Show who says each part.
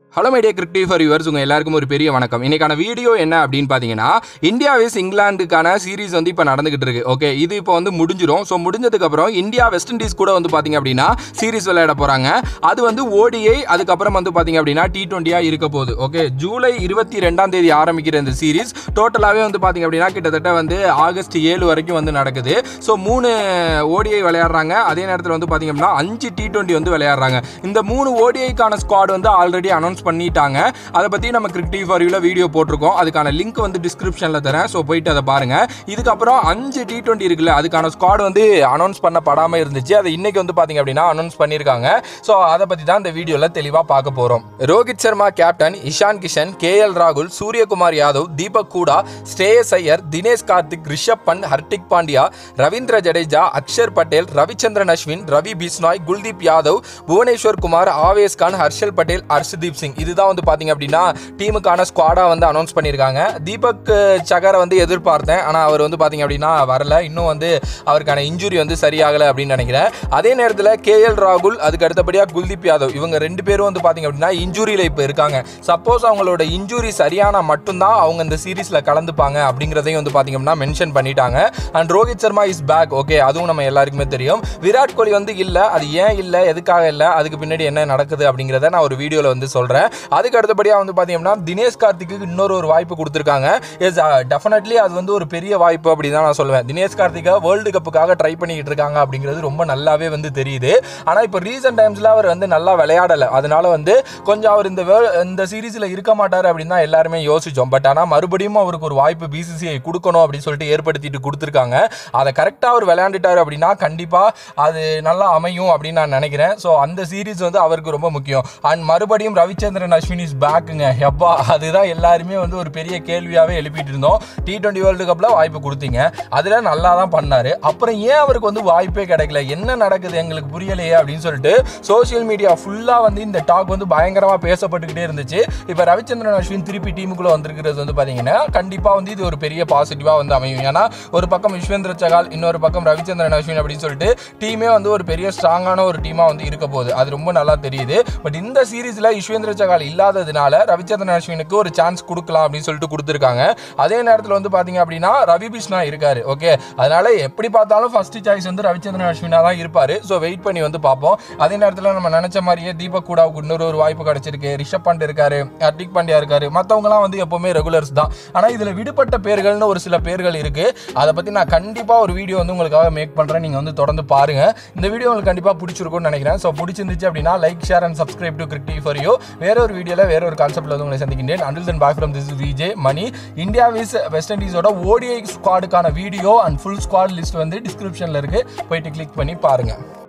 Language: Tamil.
Speaker 1: hello my dear Cricty for yours உங்கள் எல்லாருக்கும் ஒரு பெரிய வணக்கம் இன்னைக்கான வீடியோ என்ன அப்படின்னு பார்த்தீங்கன்னா இந்தியா விஸ் இங்கிலாந்துக்கான சீரிஸ் வந்து இப்போ நடந்துகிட்டு இருக்கு ஓகே இது இப்போ வந்து முடிஞ்சிடும் ஸோ முடிஞ்சதுக்கப்புறம் இந்தியா வெஸ்ட் இண்டீஸ் கூட வந்து பார்த்தீங்க அப்படின்னா சீரிஸ் விளையாட போகிறாங்க அது வந்து ஓடிஐ அதுக்கப்புறம் வந்து பார்த்தீங்க அப்படின்னா டி டுவெண்ட்டியாக இருக்க போகுது ஓகே ஜூலை இருபத்தி ரெண்டாம் தேதி ஆரம்பிக்கிற இந்த சீரிஸ் டோட்டலாகவே வந்து பார்த்தீங்க அப்படின்னா கிட்டத்தட்ட வந்து ஆகஸ்ட் ஏழு வரைக்கும் வந்து நடக்குது ஸோ மூணு ஓடிஐ விளையாடுறாங்க அதே நேரத்தில் வந்து பார்த்தீங்க அப்படின்னா அஞ்சு டி டுவெண்ட்டி வந்து விளையாடுறாங்க இந்த மூணு ஓடிஐக்கான ஸ்குவாட் வந்து ஆல்ரெடி அனௌன்ஸ் பண்ணிட்டாங்க அதை பற்றி நம்ம கிரிக்டி ஃபார் யூவில் வீடியோ போட்டிருக்கோம் அதுக்கான லிங்க் வந்து டிஸ்கிரிப்ஷனில் தரேன் ஸோ போயிட்டு அதை பாருங்கள் இதுக்கப்புறம் அஞ்சு டி டுவெண்ட்டி இருக்குல்ல அதுக்கான ஸ்குவாட் வந்து அனௌன்ஸ் பண்ணப்படாமல் இருந்துச்சு அதை இன்னைக்கு வந்து பார்த்தீங்க அப்படின்னா அனௌன்ஸ் பண்ணியிருக்காங்க ஸோ அதை பற்றி தான் இந்த வீடியோவில் தெளிவாக பார்க்க போகிறோம் Rohit Sharma captain Ishan Kishan K L ராகுல் சூரியகுமார் யாதவ் தீபக் கூடா ஸ்ரேயஸ் ஐயர் தினேஷ் கார்த்திக் ரிஷப் பண்ட் ஹர்திக் பாண்டியா ரவீந்திர ஜடேஜா அக்ஷர் பட்டேல் ரவிச்சந்திரன் அஸ்வின் ரவி பிஸ்னாய் குல்தீப் யாதவ் புவனேஸ்வர் குமார் ஆவேஸ் கான் ஹர்ஷல் பட்டேல் ஹர்ஷ்தீப் சிங் இதுதான் வந்து பார்த்தீங்க அப்படின்னா டீமுக்கான ஸ்குவாடாக வந்து அனௌன்ஸ் பண்ணியிருக்காங்க தீபக் சகரை வந்து எதிர்பார்த்தேன் ஆனால் அவர் வந்து பார்த்தீங்க அப்படின்னா வரல இன்னும் வந்து அவருக்கான இன்ஜுரி வந்து சரியாகலை அப்படின்னு நினைக்கிறேன் அதே நேரத்தில் கேஎல் ராகுல் அதுக்கு அடுத்தபடியாக குல்தீப் யாதவ் இவங்க ரெண்டு பேரும் வந்து பார்த்தீங்க அப்படின்னா இன்ஜுரியில் இப்போ இருக்காங்க சப்போஸ் அவங்களோட இன்ஜுரி சரியான மட்டும்தான் அவங்க இந்த சீரீஸில் கலந்துப்பாங்க அப்படிங்கிறதையும் வந்து பார்த்தீங்க அப்படின்னா மென்ஷன் பண்ணிட்டாங்க and Rohit Sharma is back okay அதுவும் நம்ம எல்லாருக்குமே தெரியும் விராட் கோலி வந்து இல்லை அது ஏன் இல்லை எதுக்காக இல்லை அதுக்கு பின்னாடி என்ன நடக்குது அப்படிங்கிறத நான் ஒரு வீடியோவில் வந்து சொல்கிறேன் அதுக்கு அடுத்தபடியாக வந்து பார்த்தீங்கன்னா தினேஷ் கார்த்திக்கு இன்னொரு ஒரு வாய்ப்பு கொடுத்துருக்காங்க எஸ் டெஃபினெட்லி அது வந்து ஒரு பெரிய வாய்ப்பு அப்படி தான் நான் சொல்லுவேன் தினேஷ் கார்த்திகா வேர்ல்டு கப்புக்காக ட்ரை பண்ணிக்கிட்டு இருக்காங்க அப்படிங்கிறது ரொம்ப நல்லாவே வந்து தெரியுது ஆனால் இப்போ ரீசெண்ட் டைம்ஸில் அவர் வந்து நல்லா விளையாடலை அதனால வந்து கொஞ்சம் அவர் இந்த வேர்ல்ட் இந்த சீரீஸில் இருக்க மாட்டார் அப்படின்னு தான் எல்லாருமே யோசிச்சோம் பட் ஆனால் மறுபடியும் அவருக்கு ஒரு வாய்ப்பு பிசிசிஐ கொடுக்கணும் அப்படின்னு சொல்லிட்டு ஏற்படுத்திட்டு கொடுத்துருக்காங்க அதை கரெக்டாக அவர் விளையாண்டுட்டார் அப்படின்னா கண்டிப்பாக அது நல்லா அமையும் அப்படின்னு நான் நினைக்கிறேன் ஸோ அந்த சீரீஸ் வந்து அவருக்கு ரொம்ப முக்கியம் அண்ட் மறுபடியும் ரவிச்சந்திரன் அஸ்வின் இஸ் பேக்குங்க எப்பா அதுதான் எல்லாருமே வந்து ஒரு பெரிய கேள்வியாகவே எழுப்பிட்டு இருந்தோம் டி டுவெண்ட்டி வேர்ல்டு கப்பில் வாய்ப்பு கொடுத்தீங்க அதில் நல்லா தான் பண்ணார் அப்புறம் ஏன் அவருக்கு வந்து வாய்ப்பே கிடைக்கல என்ன நடக்குது எங்களுக்கு புரியலையே அப்படின்னு சொல்லிட்டு சோஷியல் மீடியா ஃபுல்லாக வந்து இந்த டாக் வந்து பயங்கரமாக பேசப்பட்டுக்கிட்டே இருந்துச்சு இப்போ ரவிச்சந்திரன் அஸ்வின் திருப்பி டீமுக்குள்ளே வந்திருக்கிறது வந்து பார்த்தீங்கன்னா கண்டிப்பாக வந்து இது ஒரு பெரிய பாசிட்டிவாக வந்து அமையும் ஏன்னா ஒரு பக்கம் விஸ்வேந்திர சகால் இன்னொரு பக்கம் ரவிச்சந்திரன் அஸ்வின் அப்படின்னு சொல்லிட்டு டீமே வந்து ஒரு பெரிய ஸ்ட்ராங்கான ஒரு டீமாக வந்து இருக்க போகுது அது ரொம்ப நல்லா தெரியுது பட் இந்த சீரீஸில் யுஸ்வேந்திர சகால் இல்லாததுனால ரவிச்சந்திரன் அஸ்வினுக்கு ஒரு சான்ஸ் கொடுக்கலாம் அப்படின்னு சொல்லிட்டு கொடுத்துருக்காங்க அதே நேரத்தில் வந்து பார்த்தீங்க அப்படின்னா ரவி பிஷ்ணா இருக்காரு ஓகே அதனால எப்படி பார்த்தாலும் ஃபர்ஸ்ட் சாய்ஸ் வந்து ரவிச்சந்திரன் அஸ்வினா தான் இருப்பாரு ஸோ வெயிட் பண்ணி வந்து பார்ப்போம் அதே நேரத்தில் நம்ம நினைச்ச மாதிரியே தீபக் கூடாவுக்கு இன்னொரு ஒரு வாய்ப்பு கிடைச்சிருக்கு ரிஷப் பண்ட் இருக்காரு ஹர்திக் பாண்டியா இருக்காரு மற்றவங்கலாம் வந்து எப்பவுமே ரெகுலர்ஸ் தான் ஆனால் இதில் விடுபட்ட பேர்கள்னு ஒரு சில பேர்கள் இருக்கு அதை பற்றி நான் கண்டிப்பாக ஒரு வீடியோ வந்து உங்களுக்காக மேக் பண்ணுறேன் நீங்கள் வந்து தொடர்ந்து பாருங்க இந்த வீடியோ உங்களுக்கு கண்டிப்பாக பிடிச்சிருக்கும்னு நினைக்கிறேன் ஸோ பிடிச்சிருந்துச்சு அப்படின்னா like share and subscribe to Cricty for you வேற ஒரு வீடியோவில் வேற ஒரு கான்செப்ட்ல வந்து உங்களை சந்திக்கின்றேன் until then back from this VJ Mani India vs West இண்டீஸோட ஓடிஐ ஸ்குவாடுக்கான video and full squad list வந்து டிஸ்கிரிப்ஷனில் இருக்கு போயிட்டு கிளிக் பண்ணி பாருங்க